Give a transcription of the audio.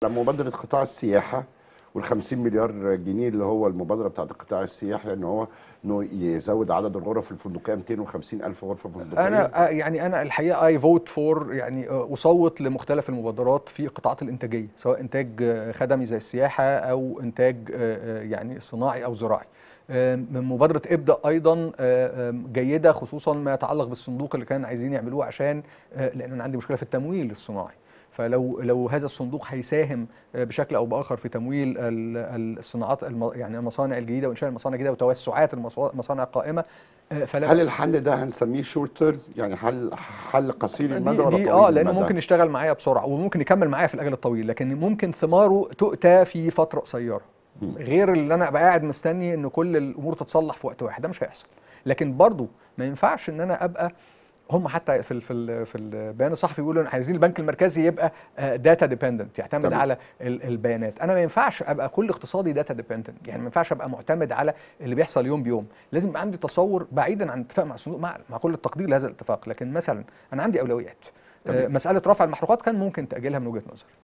على مبادره قطاع السياحه وال 50 مليار جنيه اللي هو المبادره بتاعت القطاع السياحي ان هو انه يزود عدد الغرف الفندقيه 250 الف غرفه فندقيه انا آه، يعني انا الحقيقه اي فوت فور يعني آه، اصوت لمختلف المبادرات في القطاعات الانتاجيه سواء انتاج آه، خدمي زي السياحه او انتاج آه، آه، يعني صناعي او زراعي آم، مبادره ابدا ايضا آه، آم، جيده خصوصا ما يتعلق بالصندوق اللي كان عايزين يعملوه عشان آه، لان انا عندي مشكله في التمويل الصناعي فلو لو هذا الصندوق هيساهم آه، بشكل او باخر في تمويل ال- ال- الصناعات الم- يعني المصانع الجديده وانشاء المصانع الجديده وتوسعات المصا- المصانع القائمه آه، فلا هل بأس. الحل ده هنسميه شورت تيرم يعني حل حل قصير المدى دي, ولا دي طويل اه لانه المدى؟ ممكن يشتغل معايا بسرعه وممكن يكمل معايا في الاجل الطويل لكن ممكن ثماره تؤتى في فتره قصيره غير اللي انا ابقى قاعد مستني ان كل الامور تتصلح في وقت واحد ده مش هيحصل لكن برضو ما ينفعش ان انا ابقى هم حتى في ال في ال في البيان الصحفي بيقولوا إن عايزين البنك المركزي يبقى داتا ديبندنت يعتمد تمام. على ال- البيانات انا ما ينفعش ابقى كل اقتصادي داتا ديبندنت يعني ما ينفعش ابقى معتمد على اللي بيحصل يوم بيوم لازم يبقى عندي تصور بعيدا عن اتفاق مع الصندوق مع, مع كل التقدير لهذا الاتفاق لكن مثلا انا عندي اولويات تمام. آه، مساله رفع المحروقات كان ممكن تاجيلها من وجهه نظري